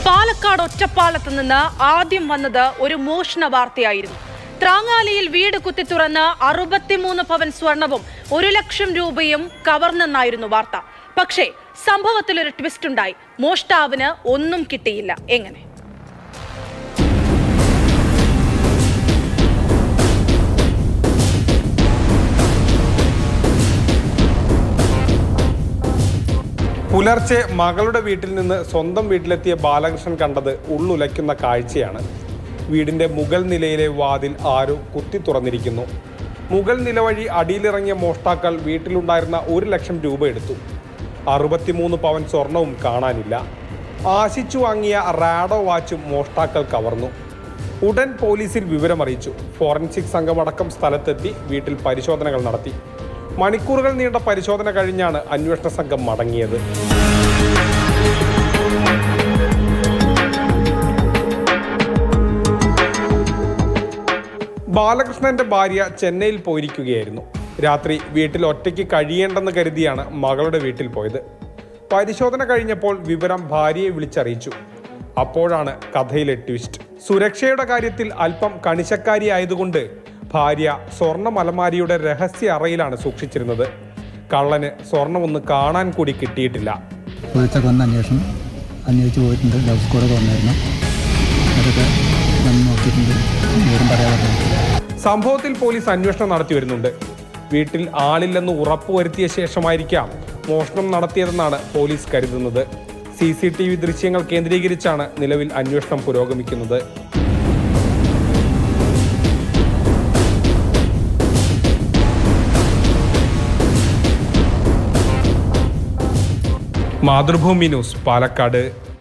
പാലക്കാട് ഒറ്റപ്പാലത്ത് നിന്ന് ആദ്യം വന്നത് ഒരു മോഷണ വാർത്തയായിരുന്നു ത്രാങ്ങാലിയിൽ വീട് കുത്തി തുറന്ന് അറുപത്തിമൂന്ന് പവൻ സ്വർണവും ഒരു ലക്ഷം രൂപയും കവർന്നെന്നായിരുന്നു വാർത്ത പക്ഷേ സംഭവത്തിൽ ഒരു ട്വിസ്റ്റ് ഉണ്ടായി മോഷ്ടാവിന് ഒന്നും കിട്ടിയില്ല എങ്ങനെ പുലർച്ചെ മകളുടെ വീട്ടിൽ നിന്ന് സ്വന്തം വീട്ടിലെത്തിയ ബാലകൃഷ്ണൻ കണ്ടത് ഉള്ളുലയ്ക്കുന്ന കാഴ്ചയാണ് വീടിന്റെ മുകൾ നിലയിലെ വാതിൽ ആരോ കുത്തി തുറന്നിരിക്കുന്നു മുകൾ നില വഴി അടിയിലിറങ്ങിയ മോഷ്ടാക്കൾ വീട്ടിലുണ്ടായിരുന്ന ഒരു ലക്ഷം രൂപ എടുത്തു അറുപത്തിമൂന്ന് പവൻ സ്വർണവും കാണാനില്ല ആശിച്ചു വാങ്ങിയ റാഡോ വാച്ചും മോഷ്ടാക്കൾ കവർന്നു ഉടൻ പോലീസിൽ വിവരമറിയിച്ചു ഫോറൻസിക് സംഘമടക്കം സ്ഥലത്തെത്തി വീട്ടിൽ പരിശോധനകൾ നടത്തി മണിക്കൂറുകൾ നീണ്ട പരിശോധന കഴിഞ്ഞാണ് അന്വേഷണ സംഘം മടങ്ങിയത് ബാലകൃഷ്ണന്റെ ഭാര്യ ചെന്നൈയിൽ പോയിരിക്കുകയായിരുന്നു രാത്രി വീട്ടിൽ ഒറ്റയ്ക്ക് കഴിയേണ്ടെന്ന് കരുതിയാണ് മകളുടെ വീട്ടിൽ പോയത് പരിശോധന കഴിഞ്ഞപ്പോൾ വിവരം ഭാര്യയെ വിളിച്ചറിയിച്ചു അപ്പോഴാണ് കഥയിലെ ട്വിസ്റ്റ് സുരക്ഷയുടെ കാര്യത്തിൽ അല്പം കണിശക്കാരി ആയതുകൊണ്ട് ഭാര്യ സ്വർണ്ണ മലമാരിയുടെ രഹസ്യ അറയിലാണ് സൂക്ഷിച്ചിരുന്നത് കള്ളന് സ്വർണമൊന്ന് കാണാൻ കൂടി കിട്ടിയിട്ടില്ല പോലീസൊക്കെ വന്ന് അന്വേഷണം അന്വേഷിച്ച് പോയിട്ടുണ്ട് ലവ് സ്കോഡൊക്കെ വന്നായിരുന്നു അതൊക്കെ വന്ന് നോക്കിയിട്ടുണ്ട് വിവരം പറയാതെ പോയി. സംഭവത്തിൽ പോലീസ് അന്വേഷണം നടത്തി വരുന്നുണ്ട് വീട്ടിൽ ആളില്ലെന്ന് ഉറപ്പുവരുത്തിയ ശേഷമായിരിക്കാം മോഷണം നടത്തിയതെന്നാണ് പോലീസ് കരുതുന്നത് സി സി ടി വി ദൃശ്യങ്ങൾ കേന്ദ്രീകരിച്ചാണ് നിലവിൽ അന്വേഷണം പുരോഗമിക്കുന്നത് മാതൃഭൂമി ന്യൂസ് പാലക്കാട്